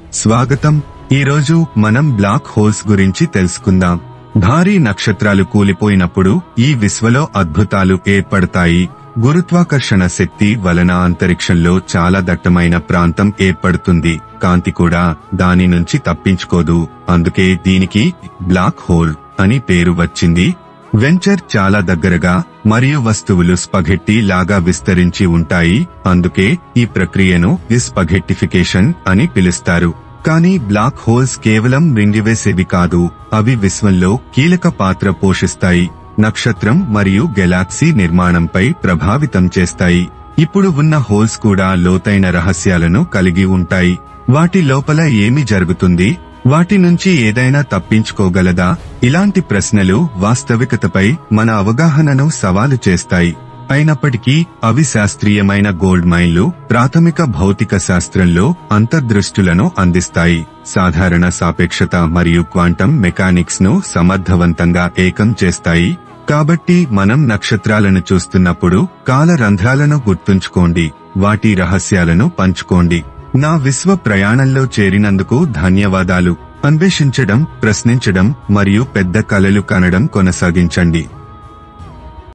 స్వాగతం ఈరోజు మనం బ్లాక్ హోల్స్ గురించి తెలుసుకుందాం భారీ నక్షత్రాలు కూలిపోయినప్పుడు ఈ విశ్వలో అద్భుతాలు ఏర్పడతాయి గురుత్వాకర్షణ శక్తి వలన అంతరిక్షంలో చాలా దట్టమైన ప్రాంతం ఏర్పడుతుంది కాంతి కూడా దాని నుంచి తప్పించుకోదు అందుకే దీనికి బ్లాక్ హోల్ అని పేరు వచ్చింది వెంచర్ చాలా దగ్గరగా మరియు వస్తువులు స్పఘెట్టి లాగా విస్తరించి ఉంటాయి అందుకే ఈ ప్రక్రియను స్పఘెట్టిఫికేషన్ అని పిలుస్తారు కానీ బ్లాక్ హోల్స్ కేవలం రింగివేసేవి కాదు అవి విశ్వంలో కీలక పాత్ర పోషిస్తాయి నక్షత్రం మరియు గెలాక్సీ నిర్మాణంపై ప్రభావితం చేస్తాయి ఇప్పుడు ఉన్న హోల్స్ కూడా లోతైన రహస్యాలను కలిగి ఉంటాయి వాటి లోపల ఏమి జరుగుతుంది వాటి నుంచి ఏదైనా తప్పించుకోగలదా ఇలాంటి ప్రశ్నలు వాస్తవికతపై మన అవగాహనను సవాలు చేస్తాయి అయినప్పటికీ అవి శాస్త్రీయమైన గోల్డ్ మైన్లు ప్రాథమిక భౌతిక శాస్త్రంలో అంతర్దృష్టులను అందిస్తాయి సాధారణ సాపేక్షత మరియు క్వాంటం మెకానిక్స్ ను సమర్థవంతంగా ఏకం చేస్తాయి కాబట్టి మనం నక్షత్రాలను చూస్తున్నప్పుడు కాల రంధ్రాలను గుర్తుంచుకోండి వాటి రహస్యాలను పంచుకోండి నా విశ్వ ప్రయాణంలో చేరినందుకు ధన్యవాదాలు అన్వేషించడం ప్రశ్నించడం మరియు పెద్ద కలలు కనడం కొనసాగించండి